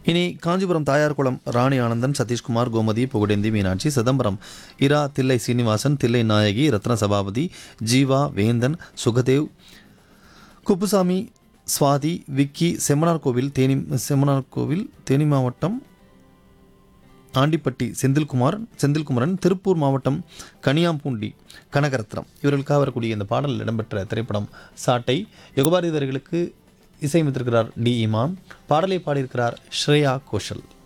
இனி காஞ்சிபுரம் தாயார்குளம் ராணி ஆனந்தன் சதீஷ்குமார் கோமதி புகழேந்தி மீனாட்சி சிதம்பரம் இரா தில்லை சீனிவாசன் தில்லை நாயகி ரத்ன சபாபதி ஜீவா வேந்தன் சுகதேவ் குப்புசாமி சுவாதி விக்கி செம்மனார் கோவில் தேனி செம்மனார் கோவில் தேனி மாவட்டம் ஆண்டிப்பட்டி செந்தில்குமார் செந்தில்குமரன் திருப்பூர் மாவட்டம் கனியாம்பூண்டி கனகரத்னம் இவர்களுக்காக வரக்கூடிய இந்த பாடல் இடம்பெற்ற திரைப்படம் சாட்டை யுகபாரதிதர்களுக்கு இசையமைத்திருக்கிறார் டி இமான் பாடலை பாடியிருக்கிறார் ஸ்ரேயா கோஷல்